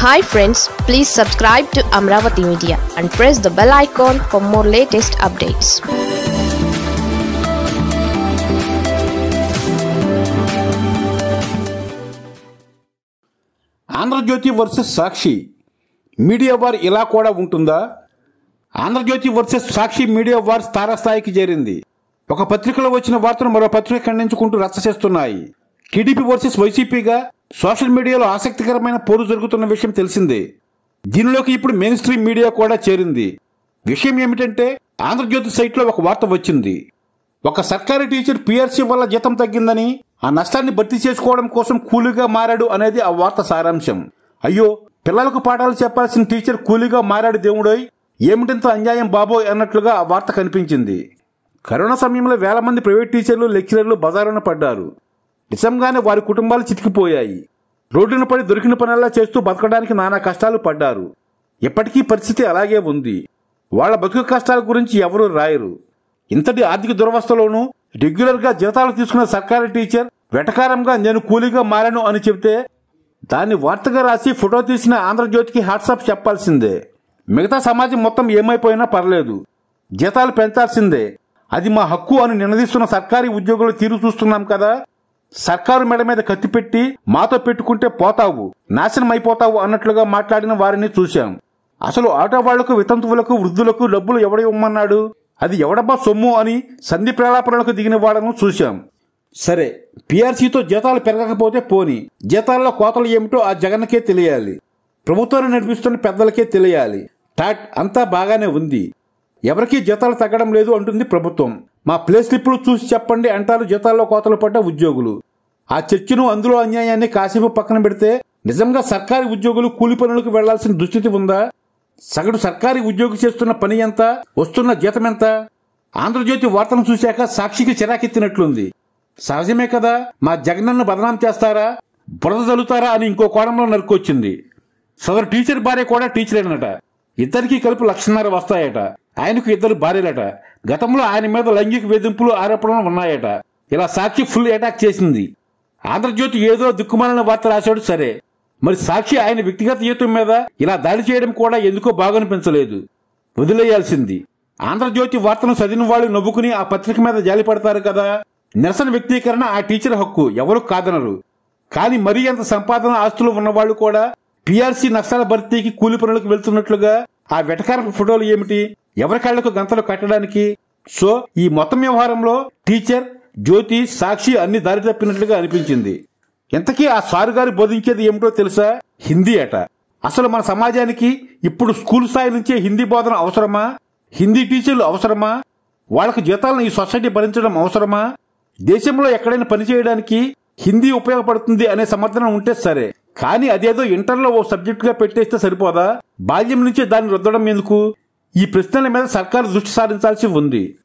hi friends please subscribe to Amaravati media and press the bell icon for more latest updates Andhrajyothi versus Sakshi media war ఇలా కూడా ఉంటుందా Andhrajyothi versus Sakshi media war తారస్థాయికి చేరింది ఒక పత్రికలో వచ్చిన వార్తను మరో పత్రిక ఖండించుకుంటూ రచ్చ చేస్తున్నాయి టీడీపీ వర్సెస్ వైసీపీగా సోషల్ మీడియాలో ఆసక్తికరమైన పోరు జరుగుతున్న విషయం తెలిసిందే దీనిలోకి ఇప్పుడు మెయిన్ స్ట్రీమ్ మీడియా కూడా చేరింది విషయం ఏమిటంటే ఆంధ్రజ్యోతి సైట్లో ఒక వార్త వచ్చింది ఒక సర్కారీ టీచర్ పీఆర్సీ వల్ల జీతం తగ్గిందని ఆ నష్టాన్ని భర్తీ చేసుకోవడం కోసం కూలీగా మారాడు అనేది ఆ వార్త సారాంశం అయ్యో పిల్లలకు పాఠాలు చెప్పాల్సిన టీచర్ కూలీగా మారాడు దేవుడోయ్ ఏమిటింత అన్యాయం బాబోయ్ అన్నట్లుగా ఆ వార్త కనిపించింది కరోనా సమయంలో వేల మంది ప్రైవేట్ టీచర్లు లెక్చరర్లు బజారున పడ్డారు నిజంగానే వారి కుటుంబాలు చితికిపోయాయి రోడ్డున పడి దొరికిన పనల్లా చేస్తూ బతకడానికి నానా కష్టాలు పడ్డారు ఇప్పటికీ పరిస్థితి అలాగే ఉంది వాళ్ళ బతుకు కష్టాల గురించి ఎవరూ రాయరు ఇంతటి ఆర్థిక దురవస్థలోనూ రెగ్యులర్గా జీతాలు తీసుకున్న సర్కారీ టీచర్ వెటకారంగా నేను కూలీగా మారాను అని చెబితే దాన్ని వార్తగా రాసి ఫోటో తీసిన ఆంధ్రజ్యోతికి వాట్సాప్ చెప్పాల్సిందే మిగతా సమాజం మొత్తం ఏమైపోయినా పర్లేదు జీతాలు పెంచాల్సిందే అది మా హక్కు అని నినదీస్తున్న సర్కారీ ఉద్యోగులు తీరు చూస్తున్నాం కదా సర్కారు మెడ మీద కత్తి పెట్టి మాతో పెట్టుకుంటే పోతావు నాశనం అయిపోతావు అన్నట్లుగా మాట్లాడిన వారిని చూశాం అసలు ఆటో వాళ్లకు వితంతువులకు వృద్ధులకు డబ్బులు ఎవడ ఇవ్వమన్నాడు అది ఎవడబ్బా సొమ్ము అని సంధి ప్రేలాపనలకు దిగిన వాళ్ళను చూశాం సరే పీఆర్సీతో జీతాలు పెరగకపోతే పోని జీతాల్లో కోతలు ఏమిటో ఆ జగన్కే తెలియాలి ప్రభుత్వాన్ని నడిపిస్తున్న పెద్దలకే తెలియాలి టాట్ అంతా బాగానే ఉంది ఎవరికీ జీతాలు తగ్గడం లేదు అంటుంది ప్రభుత్వం మా ప్లే స్లిప్లు చూసి చెప్పండి అంటారు జీతాల్లో కోతలు పడ్డ ఉద్యోగులు ఆ చర్చను అందులో అన్యాయాన్ని కాసేపు పక్కన పెడితే నిజంగా సర్కారీ ఉద్యోగులు కూలి పనులకు వెళ్లాల్సిన దుస్థితి ఉందా సగటు సర్కారీ ఉద్యోగి చేస్తున్న పని ఎంత వస్తున్న జీతం ఎంత ఆంధ్రజ్యోతి వార్తను చూశాక సాక్షికి చిరాకెత్తినట్లుంది సహజమే కదా మా జగనన్ను బదనాం చేస్తారా బురద చల్లుతారా అని ఇంకో కోణంలో నరుకొచ్చింది సదరు టీచర్ భార్య కూడా టీచరేనట ఇద్దరికి కలిపి లక్షన్నర వస్తాయట ఆయనకు ఇద్దరు భార్యలట గతంలో ఆయన మీద లైంగిక వేధింపులు ఆరోపణలు ఉన్నాయట ఇలా సాక్షి ఫుల్ అటాక్ చేసింది ఆంధ్రజ్యోతి ఏదో దిక్కుమాలిన వార్త రాశాడు సరే మరి సాక్షి ఆయన వ్యక్తిగత జీవితం మీద ఇలా దాడి చేయడం కూడా ఎందుకో బాగనిపించలేదు వదిలేయాల్సింది ఆంధ్రజ్యోతి వార్తను చదివిన వాళ్ళు నవ్వుకుని ఆ పత్రిక మీద జాలి పడతారు కదా నిరసన వ్యక్తీకరణ ఆ టీచర్ హక్కు ఎవరు కాదనరు కానీ మరీ అంత సంపాదన ఆస్తులు ఉన్నవాళ్లు కూడా పీఆర్సీ నష్టాల భర్తీకి కూలి పనులకు వెళ్తున్నట్లుగా ఆ వెటకారపు ఫోటోలు ఏమిటి ఎవరి కాళ్లకు గంతలు కట్టడానికి సో ఈ మొత్తం వ్యవహారంలో టీచర్ జ్యోతి సాక్షి అన్ని దారి తప్పినట్లుగా అనిపించింది ఇంతకీ ఆ సారు గారు బోధించేది ఏమిటో తెలుసా హిందీ అట అసలు మన సమాజానికి ఇప్పుడు స్కూల్ స్థాయి నుంచే హిందీ బోధన అవసరమా హిందీ టీచర్లు అవసరమా వాళ్ళకు జీతాలను ఈ సొసైటీ భరించడం అవసరమా దేశంలో ఎక్కడైనా పని చేయడానికి హిందీ ఉపయోగపడుతుంది అనే సమర్థన ఉంటే సరే కానీ అదేదో ఇంటర్లో ఓ సబ్జెక్ట్ గా పెట్టేస్తే సరిపోదా బాల్యం నుంచే దాన్ని రుద్దడం ఎందుకు ఈ ప్రశ్నల మీద సర్కారు దృష్టి సారించాల్సి ఉంది